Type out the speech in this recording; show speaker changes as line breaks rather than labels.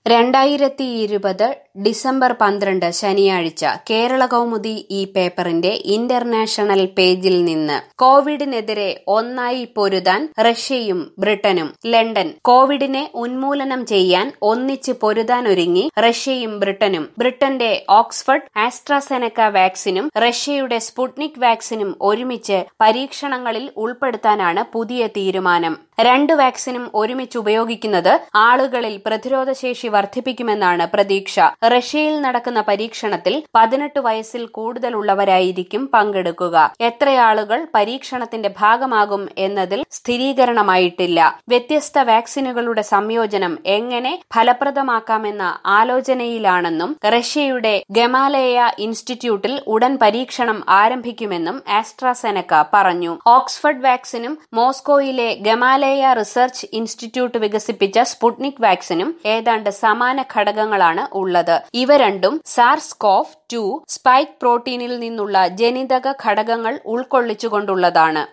രണ്ടായിരത്തി ഇരുപത് ഡിസംബർ പന്ത്രണ്ട് ശനിയാഴ്ച കേരള കൗമുദി ഈ പേപ്പറിന്റെ ഇന്റർനാഷണൽ പേജിൽ നിന്ന് കോവിഡിനെതിരെ ഒന്നായി പൊരുതാൻ റഷ്യയും ബ്രിട്ടനും ലണ്ടൻ കോവിഡിനെ ഉന്മൂലനം ചെയ്യാൻ ഒന്നിച്ച് പൊരുതാനൊരുങ്ങി റഷ്യയും ബ്രിട്ടനും ബ്രിട്ടന്റെ ഓക്സ്ഫർഡ് ആസ്ട്രാസെനക്ക വാക്സിനും റഷ്യയുടെ സ്പുട്നിക് വാക്സിനും ഒരുമിച്ച് പരീക്ഷണങ്ങളിൽ ഉൾപ്പെടുത്താനാണ് പുതിയ തീരുമാനം രണ്ട് വാക്സിനും ഒരുമിച്ച് ഉപയോഗിക്കുന്നത് ആളുകളിൽ പ്രതിരോധശേഷി വർദ്ധിപ്പിക്കുമെന്നാണ് പ്രതീക്ഷ റഷ്യയിൽ നടക്കുന്ന പരീക്ഷണത്തിൽ പതിനെട്ട് വയസ്സിൽ കൂടുതലുള്ളവരായിരിക്കും പങ്കെടുക്കുക എത്രയാളുകൾ പരീക്ഷണത്തിന്റെ ഭാഗമാകും എന്നതിൽ സ്ഥിരീകരണമായിട്ടില്ല വ്യത്യസ്ത വാക്സിനുകളുടെ സംയോജനം എങ്ങനെ ഫലപ്രദമാക്കാമെന്ന ആലോചനയിലാണെന്നും റഷ്യയുടെ ഗമാലയ ഇൻസ്റ്റിറ്റ്യൂട്ടിൽ ഉടൻ പരീക്ഷണം ആരംഭിക്കുമെന്നും ആസ്ട്രാസെനക്ക പറഞ്ഞു ഓക്സ്ഫർഡ് വാക്സിനും മോസ്കോയിലെ ഗമാലയ റിസർച്ച് ഇൻസ്റ്റിറ്റ്യൂട്ട് വികസിപ്പിച്ച സ്പുട്നിക് വാക്സിനും ഏതാണ്ട് സമാന ഘടകങ്ങളാണ് ഉള്ളത് ഇവ രണ്ടും സാർസ് കോഫ് ടു സ്പൈക്ക് പ്രോട്ടീനിൽ നിന്നുള്ള ജനിതക ഘടകങ്ങൾ ഉൾക്കൊള്ളിച്ചുകൊണ്ടുള്ളതാണ്